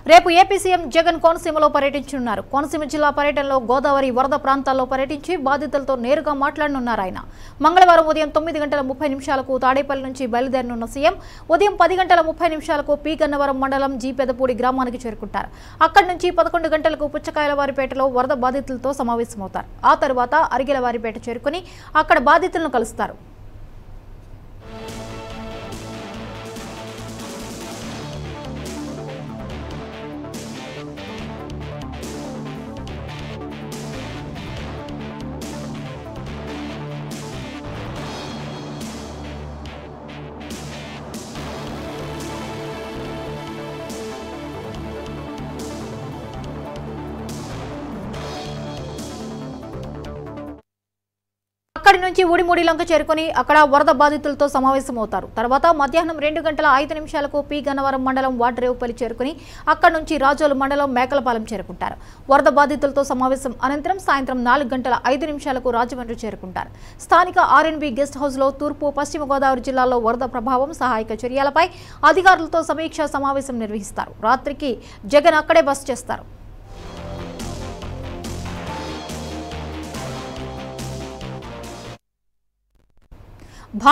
రేపు AP CM Jagan కోనసీమలో పర్యటించనున్నారు కోనసీమ జిల్లా పర్యటనలో గోదావరి వరద ప్రాంతాల్లో పర్యటించి బాధితులతో నేరుగా మాట్లాడనున్నారు ఆయన మంగళవారం ఉదయం తొమ్మిది గంటల ముప్పై నిమిషాలకు తాడేపల్లి నుంచి బయలుదేరనున్న సీఎం ఉదయం పది గంటల ముప్పై నిమిషాలకు పి గన్నవరం మండలం జీ పెదపూడి గ్రామానికి చేరుకుంటారు అక్కడి నుంచి పదకొండు గంటలకు పుచ్చకాయలవారిపేటలో వరద బాధితులతో సమావేశమవుతారు ఆ తరువాత అరిగెలవారిపేట చేరుకుని అక్కడ బాధితులను కలుస్తారు అక్కడి నుంచి ఉడిముడి లంక చేరుకుని అక్కడ వరద బాధితులతో సమావేశమవుతారు తర్వాత మధ్యాహ్నం రెండు గంటల ఐదు నిమిషాలకు పి గన్నవరం మండలం వాటరేవుపల్లి చేరుకుని అక్కడి నుంచి రాజోలు మండలం మేకలపాలెం చేరుకుంటారు వరద బాధితులతో సమావేశం అనంతరం సాయంత్రం నాలుగు గంటల ఐదు నిమిషాలకు రాజమండ్రి చేరుకుంటారు స్థానిక ఆర్ఎన్బి గెస్ట్ హౌస్లో తూర్పు పశ్చిమ గోదావరి జిల్లాలో వరద ప్రభావం సహాయక చర్యలపై అధికారులతో సమీక్షా సమావేశం నిర్వహిస్తారు రాత్రికి జగన్ అక్కడే బస చేస్తారు